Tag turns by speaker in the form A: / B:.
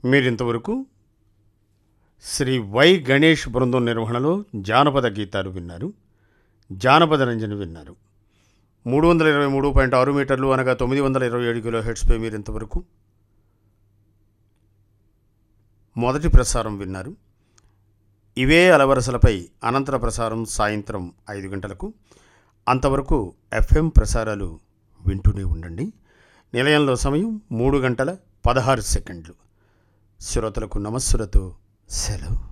A: మీరింతవరకు శ్రీ వై గణేష్ బృందం నిర్వహణలో జానపద గీతాలు విన్నారు జానపద రంజని విన్నారు మూడు వందల ఇరవై మూడు పాయింట్ ఆరు మీటర్లు అనగా తొమ్మిది వందల ఇరవై ఏడు కిలో హెడ్స్పై మీరు ఇంతవరకు మొదటి ప్రసారం విన్నారు ఇవే అలవరసలపై అనంతర ప్రసారం సాయంత్రం ఐదు గంటలకు అంతవరకు ఎఫ్ఎం ప్రసారాలు వింటూనే ఉండండి నిలయంలో సమయం మూడు గంటల పదహారు సెకండ్లు శ్రోతలకు నమస్సులతో సెలవు